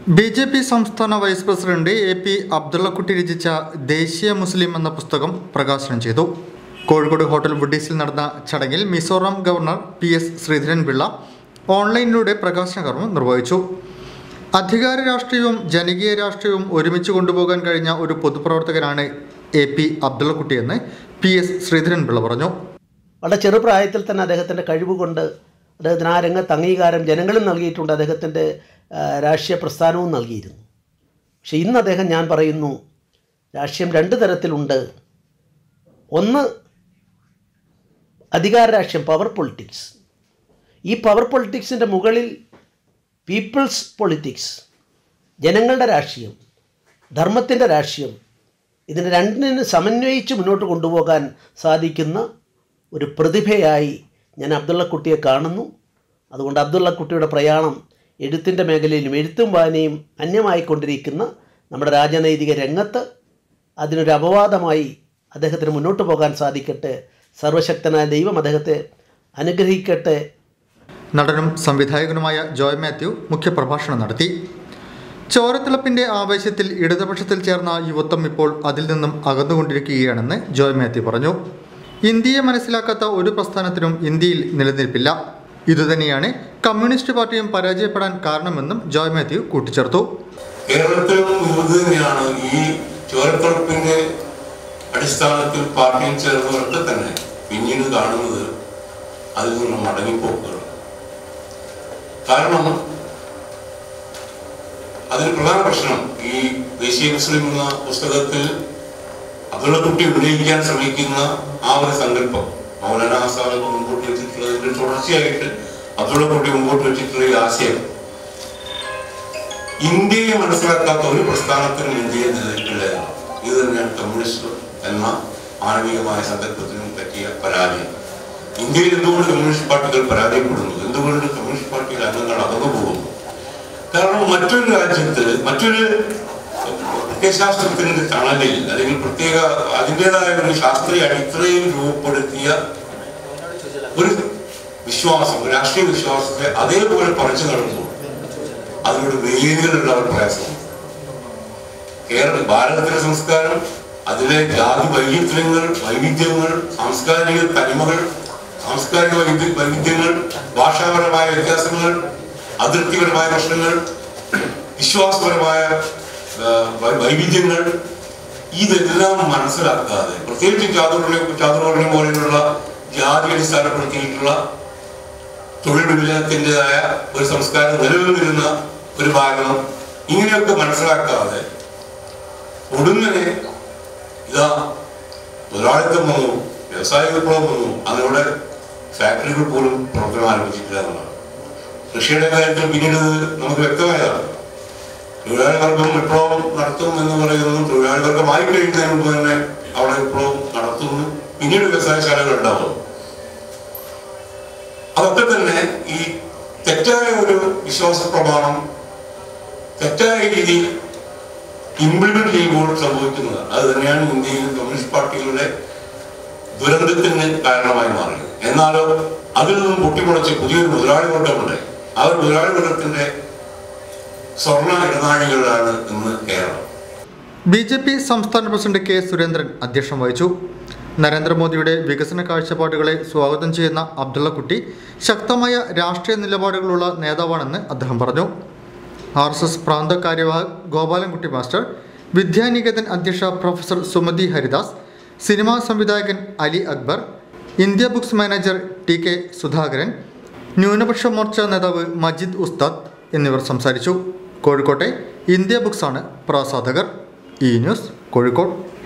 B J P സംസ്ഥാന vice president A P അബ്ദുള്ളക്കുട്ടി രചിച്ച ദേശീയ മുസ്ലിം എന്ന പുസ്തകം പ്രകാശനം ചെയ്തു കോഴിക്കോട് ഹോട്ടൽ വുഡീസിൽ നടന്ന ചടങ്ങിൽ Mizoram governor P S Sreedharan Pillai ഓൺലൈനിലൂടെ പ്രകാശന കർമ്മം നിർവഹിച്ചു അധികാര രാഷ്ട്രീയവും ജനകീയ രാഷ്ട്രീയവും ഒരുമിച്ച് കൊണ്ടുപോകാൻ കഴിഞ്ഞ ഒരു പൊതുപ്രവർത്തകനാണ് എ പി അബ്ദുള്ളക്കുട്ടിയെന്ന് പി എസ് ശ്രീധരൻപിള്ള പറഞ്ഞു വളരെ ചെറുപ്രായത്തിൽ തന്നെ അദ്ദേഹത്തിൻ്റെ കഴിവ് കൊണ്ട് അദ്ദേഹത്തിന് ആ രംഗത്ത് അംഗീകാരം ജനങ്ങളും നൽകിയിട്ടുണ്ട് അദ്ദേഹത്തിൻ്റെ ആ, രാഷ്ട്രീയ പ്രസ്ഥാനവും നൽകിയിരുന്നു പക്ഷേ ഇന്ന് അദ്ദേഹം ഞാൻ പറയുന്നു രാഷ്ട്രീയം രണ്ട് തരത്തിലുണ്ട് ഒന്ന് അധികാര രാഷ്ട്രീയം പവർ പൊളിറ്റിക്സ് ഈ പവർ പൊളിറ്റിക്സിൻ്റെ മുകളിൽ പീപ്പിൾസ് പൊളിറ്റിക്സ് ജനങ്ങളുടെ രാഷ്ട്രീയം ധർമ്മത്തിൻ്റെ രാഷ്ട്രീയം ഇതിനെ രണ്ടിനും സമന്വയിച്ച് മുന്നോട്ട് കൊണ്ടുപോകാൻ സാധിക്കുന്ന ഒരു പ്രതിഭയായി ഞാൻ അബ്ദുള്ളക്കുട്ടിയെ കാണുന്നു അതുകൊണ്ട് അബ്ദുള്ളക്കുട്ടിയുടെ പ്രയാണം എഴുത്തിൻ്റെ മേഖലയിലും എഴുത്തും വായനയും അന്യമായിക്കൊണ്ടിരിക്കുന്ന നമ്മുടെ രാജനൈതിക രംഗത്ത് അതിനൊരു അപവാദമായി അദ്ദേഹത്തിന് മുന്നോട്ട് പോകാൻ സാധിക്കട്ടെ സർവശക്തനായ ദൈവം അദ്ദേഹത്തെ അനുഗ്രഹിക്കട്ടെ നടനും സംവിധായകനുമായ ജോയ് മാത്യു മുഖ്യപ്രഭാഷണം നടത്തി ചോരത്തിളപ്പിന്റെ ആവേശത്തിൽ ഇടതുപക്ഷത്തിൽ ചേർന്ന യുവത്വം ഇപ്പോൾ അതിൽ നിന്നും അകന്നുകൊണ്ടിരിക്കുകയാണെന്ന് ജോയ് മാത്യു പറഞ്ഞു ഇന്ത്യയെ മനസ്സിലാക്കാത്ത ഒരു പ്രസ്ഥാനത്തിനും ഇന്ത്യയിൽ നിലനിൽപ്പില്ല ഇതുതന്നെയാണ് കമ്മ്യൂണിസ്റ്റ് പാർട്ടിയും പരാജയപ്പെടാൻ കാരണമെന്നും ജോയ് മാത്യു കൂട്ടിച്ചേർത്തു കേരളത്തിലും ഇത് തന്നെയാണ് ഈ ചോരത്തുറപ്പിന്റെ അടിസ്ഥാനത്തിൽ പാർട്ടിയിൽ ചേർന്നവരൊക്കെ തന്നെ പിന്നീട് കാണുന്നത് അതിൽ നിന്ന് മടങ്ങിപ്പോക്കുകൾ കാരണം അതിന് പ്രധാന പ്രശ്നം ഈ ദേശീയ മുസ്ലിം എന്ന പുസ്തകത്തിൽ അബ്ദുള്ളക്കുട്ടി ഉന്നയിക്കാൻ ശ്രമിക്കുന്ന ആ ഒരു സങ്കല്പം മൗലാന ആസാദ് മുമ്പോട്ട് വെച്ചിട്ടുള്ളതിന്റെ തുടർച്ചയായിട്ട് അബ്ദുള്ളക്കുട്ടി മുമ്പോട്ട് വെച്ചിട്ടുള്ള ഈ ആശയം ഇന്ത്യയെ മനസ്സിലാക്കാത്ത ഒരു പ്രസ്ഥാനത്തിനും ഇന്ത്യയെ നിലനിൽക്കില്ല ഇത് തന്നെയാണ് കമ്മ്യൂണിസ്റ്റ് എന്ന മാനവികമായ സങ്കല്പത്തിനും പറ്റിയ പരാജയം ഇന്ത്യയിൽ എന്തുകൊണ്ട് കമ്മ്യൂണിസ്റ്റ് പാർട്ടികൾ പരാജയപ്പെടുന്നു എന്തുകൊണ്ട് കമ്മ്യൂണിസ്റ്റ് പാർട്ടിയുടെ അംഗങ്ങൾ അകന്നു പോകുന്നു കാരണം മറ്റൊരു രാജ്യത്ത് മറ്റൊരു പ്രത്യയശാസ്ത്രത്തിന്റെ തണലിൽ അല്ലെങ്കിൽ പ്രത്യേക അതിൻ്റെതായ ഒരു ശാസ്ത്രീയ അടിത്തറയിൽ രൂപപ്പെടുത്തിയ ഒരു വിശ്വാസം ഒരു രാഷ്ട്രീയ വിശ്വാസത്തെ അതേപോലെ പറിച്ചു നടന്നു അതിനോട് വേദികളുള്ള ഒരു പ്രയാസം കേരള ഭാരതത്തിലെ സംസ്കാരം അതിലെ ജാതി വൈവിധ്യങ്ങൾ വൈവിധ്യങ്ങൾ സാംസ്കാരിക തനിമകൾ സാംസ്കാരിക വൈവിധ്യ വൈവിധ്യങ്ങൾ ഭാഷാപരമായ വ്യത്യാസങ്ങൾ അതിർത്തിപരമായ പ്രശ്നങ്ങൾ വിശ്വാസപരമായ ആ, വൈ- വൈവിധ്യങ്ങൾ ഇതെല്ലാം മനസ്സിലാക്കാതെ പ്രത്യേകിച്ച് ചാതുർണ്യം ചാതുർവർണ്ണം പോലെയുള്ള ജാതി അടിസ്ഥാനപ്പെടുത്തിയിട്ടുള്ള തൊഴിൽ വിഭജനത്തിൻ്റെതായ ഒരു സംസ്കാരം നിലനിന്നിരുന്ന ഒരു ഭാഗം ഇങ്ങനെയൊക്കെ മനസ്സിലാക്കാതെ ഒടുങ്ങനെ ഇതാ മുതലാളിത്തം വന്നു വ്യവസായ വിപ്ലവം വന്നു അതിലൂടെ ഫാക്ടറികൾ പോലും പ്രവർത്തനം ആരംഭിച്ചിട്ടില്ല എന്നുള്ളതാണ് കൃഷിയുടെ കാര്യത്തിൽ പിന്നീട് ഇത് നമുക്ക് വ്യക്തമായതാണ് തൊഴിലാളി വർഗം വിപ്ലവം നടത്തും എന്ന് പറയുന്നതും തൊഴിലാളി വർഗമായി കഴിയുന്നതിന് മുമ്പ് തന്നെ അവിടെ വിപ്ലവം നടത്തുന്നു പിന്നീട് വ്യവസായശാലകൾ ഉണ്ടാവുന്നു അതൊക്കെ തന്നെ ഈ തെറ്റായ ഒരു വിശ്വാസ പ്രമാണം തെറ്റായ രീതിയിൽ ഇംപ്ലിമെന്റ് ചെയ്യുമ്പോൾ സംഭവിക്കുന്നത് അത് തന്നെയാണ് ഇന്ത്യയിൽ കമ്മ്യൂണിസ്റ്റ് പാർട്ടികളുടെ ദുരന്തത്തിന് കാരണമായി മാറിയത് എന്നാലോ അതിൽ നിന്നും പൊട്ടിമുളച്ച് പുതിയൊരു മുതലാളി വർഗമുണ്ട് ആ ഒരു മുതലാളി വർഗത്തിന്റെ സ്വർണ്ണ ഇടനാഴികളാണ് ഇന്ന് കേരളം ബി ജെ പി സംസ്ഥാന പ്രസിഡന്റ് കെ സുരേന്ദ്രൻ അധ്യക്ഷം വഹിച്ചു നരേന്ദ്രമോദിയുടെ വികസന കാഴ്ചപ്പാടുകളെ സ്വാഗതം ചെയ്യുന്ന അബ്ദുള്ളക്കുട്ടി ശക്തമായ രാഷ്ട്രീയ നിലപാടുകളുള്ള നേതാവാണെന്ന് അദ്ദേഹം പറഞ്ഞു ആർ എസ് എസ് പ്രാന്ത കാര്യവാഹ് ഗോപാലൻകുട്ടി മാസ്റ്റർ വിദ്യാനികേതൻ അധ്യക്ഷ പ്രൊഫസർ സുമതി ഹരിദാസ് സിനിമാ സംവിധായകൻ Ali Akbar India books manager T K Sudhakaran ന്യൂനപക്ഷ മോർച്ച നേതാവ് മജിദ് ഉസ്താദ് എന്നിവർ സംസാരിച്ചു കോഴിക്കോട്ടെ ഇന്ത്യ ബുക്സാണ് പ്രാസാധകർ ഇ ന്യൂസ് കോഴിക്കോട്